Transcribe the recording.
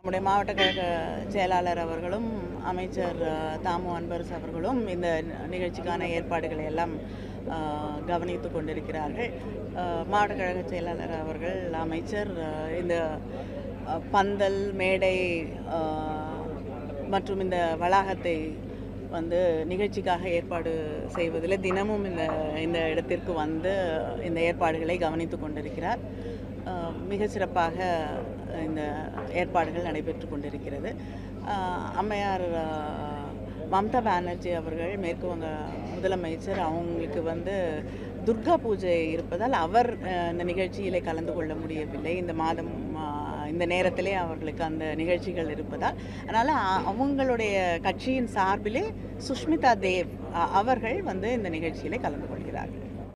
நம்முடைய மாவட்ட கழக செயலாளர் அவர்களும் அமைச்சர் அஹ், தாமு அன்பரசு அவர்களும் இந்த நிகழ்ச்சிக்கான ஏற்பாடுகளை எல்லாம் அஹ், கவனித்து கொண்டிருக்கிறார்கள் அஹ், மாவட்ட கழக செயலாளர் அவர்கள் அமைச்சர் அஹ், இந்த அஹ், பந்தல் மேடை அஹ், மற்றும் இந்த வளாகத்தை வந்து நிகழ்ச்சிக்காக ஏற்பாடு செய்வதில் தினமும் இந்த இந்த இடத்திற்கு வந்து இந்த ஏற்பாடுகளை கவனித்து கொண்டிருக்கிறார் அஹ் மிக சிறப்பாக இந்த ஏற்பாடுகள் நடைபெற்று கொண்டிருக்கிறது அஹ் அம்மையார் அஹ், மம்தா பானர்ஜி அவர்கள் மேற்கு வங்க முதலமைச்சர் அவங்களுக்கு வந்து துர்கா பூஜை இருப்பதால் அவர் அஹ், இந்த நிகழ்ச்சியிலே கலந்து கொள்ள முடியவில்லை இந்த மாதம் அஹ், இந்த நேரத்திலே அவர்களுக்கு அந்த நிகழ்ச்சிகள் இருப்பதால் அதனால் அவங்களுடைய கட்சியின் சார்பிலே சுஷ்மிதா தேவ் அ- அவர்கள் வந்து இந்த நிகழ்ச்சியிலே கலந்து கொள்கிறார்கள்